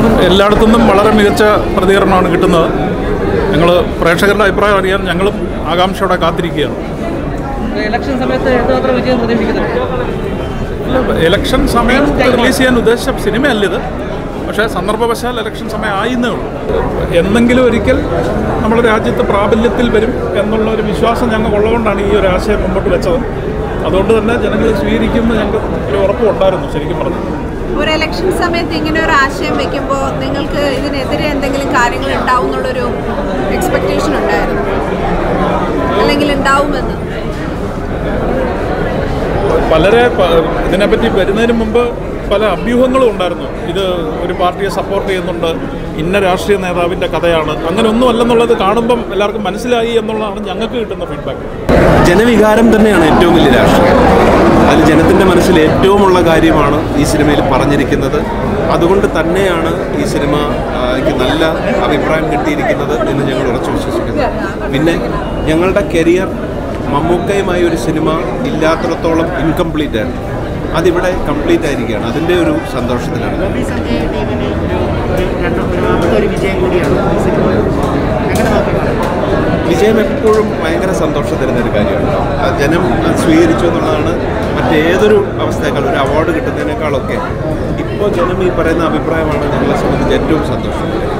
എല്ലായിടത്തു നിന്നും വളരെ മികച്ച പ്രതികരണമാണ് കിട്ടുന്നത് ഞങ്ങൾ പ്രേക്ഷകരുടെ അഭിപ്രായം അറിയാൻ ഞങ്ങളും ആകാംക്ഷയോടെ കാത്തിരിക്കുകയാണ് ഇലക്ഷൻ സമയത്ത് എത്രമാത്രം വിജയം പ്രതീക്ഷിക്കുന്നുണ്ട് അല്ല, ഇലക്ഷൻ സമയം റിലീസ് ചെയ്യാൻ ഉദ്ദേശിച്ച സിനിമയല്ല ഇത് പക്ഷേ സന്ദർഭവശാൽ ഇലക്ഷൻ സമയം ആയിന്നേ ഉള്ളൂ എന്തെങ്കിലും ഒരിക്കൽ നമ്മുടെ രാജ്യത്ത് പ്രാബല്യത്തിൽ വരും എന്നുള്ള ഒരു വിശ്വാസം ഞങ്ങൾക്ക് ഉള്ളതുകൊണ്ടാണ് ഈ ഒരു ആശയം മുമ്പോട്ട് വെച്ചത് അതുകൊണ്ട് തന്നെ ജനങ്ങൾ സ്വീകരിക്കുമെന്ന് ഞങ്ങൾക്ക് ഒരു ഉറപ്പുണ്ടായിരുന്നു ശരിക്കും പറഞ്ഞു ഒരു ഇലക്ഷൻ സമയത്ത് ഇങ്ങനെ ഒരു ആശയം വെക്കുമ്പോൾ നിങ്ങൾക്ക് ഇതിനെതിരെ എന്തെങ്കിലും കാര്യങ്ങൾ ഉണ്ടാവും എന്നുള്ളൊരു എക്സ്പെക്റ്റേഷൻ ഉണ്ടായിരുന്നു അല്ലെങ്കിൽ ഉണ്ടാവുമെന്ന് വളരെ പ- ഇതിനെപ്പറ്റി വരുന്നതിന് മുമ്പ് പല അഭ്യൂഹങ്ങളും ഉണ്ടായിരുന്നു ഇത് ഒരു പാർട്ടിയെ സപ്പോർട്ട് ചെയ്യുന്നുണ്ട് ഇന്ന രാഷ്ട്രീയ നേതാവിൻ്റെ കഥയാണ് അങ്ങനെ ഒന്നും അല്ലെന്നുള്ളത് കാണുമ്പം എല്ലാവർക്കും മനസ്സിലായി എന്നുള്ളതാണ് ഞങ്ങൾക്ക് കിട്ടുന്ന ഫീഡ്ബാക്ക് ജനവികാരം തന്നെയാണ് ഏറ്റവും വലിയ രാഷ്ട്രീയം അതിൽ ജനത്തിൻ്റെ മനസ്സിൽ ഏറ്റവുമുള്ള കാര്യമാണ് ഈ സിനിമയിൽ പറഞ്ഞിരിക്കുന്നത് അതുകൊണ്ട് തന്നെയാണ് ഈ സിനിമയ്ക്ക് നല്ല അഭിപ്രായം കിട്ടിയിരിക്കുന്നത് എന്ന് ഞങ്ങൾ ഉറച്ചു വിശ്വസിക്കുന്നു പിന്നെ ഞങ്ങളുടെ കരിയർ മമ്മൂക്കയുമായി ഒരു സിനിമ ഇല്ലാത്തിടത്തോളം ഇൻകംപ്ലീറ്റ് ആണ് അതിവിടെ കംപ്ലീറ്റ് ആയിരിക്കുകയാണ് അതിൻ്റെ ഒരു സന്തോഷത്തിലാണ് ഗോപി സഞ്ജയ് ടീമിന് ഒരു ഒരു രണ്ടും രണ്ടാമത്തെ ഒരു വിജയം കൂടിയാണ് ഈ സിനിമ എങ്ങനെ നോക്കിക്കാണും വിജയം എപ്പോഴും ഭയങ്കര സന്തോഷം തരുന്ന ഒരു കാര്യമാണ് ആ ജനം അത് സ്വീകരിച്ചു എന്നുള്ളതാണ് മറ്റേതൊരു അവസ്ഥയേക്കാൾ ഒരു അവാർഡ് കിട്ടുന്നതിനേക്കാളൊക്കെ ഇപ്പോൾ ജനം ഈ പറയുന്ന അഭിപ്രായമാണ് ഞങ്ങളെ സംബന്ധിച്ച് ഏറ്റവും സന്തോഷം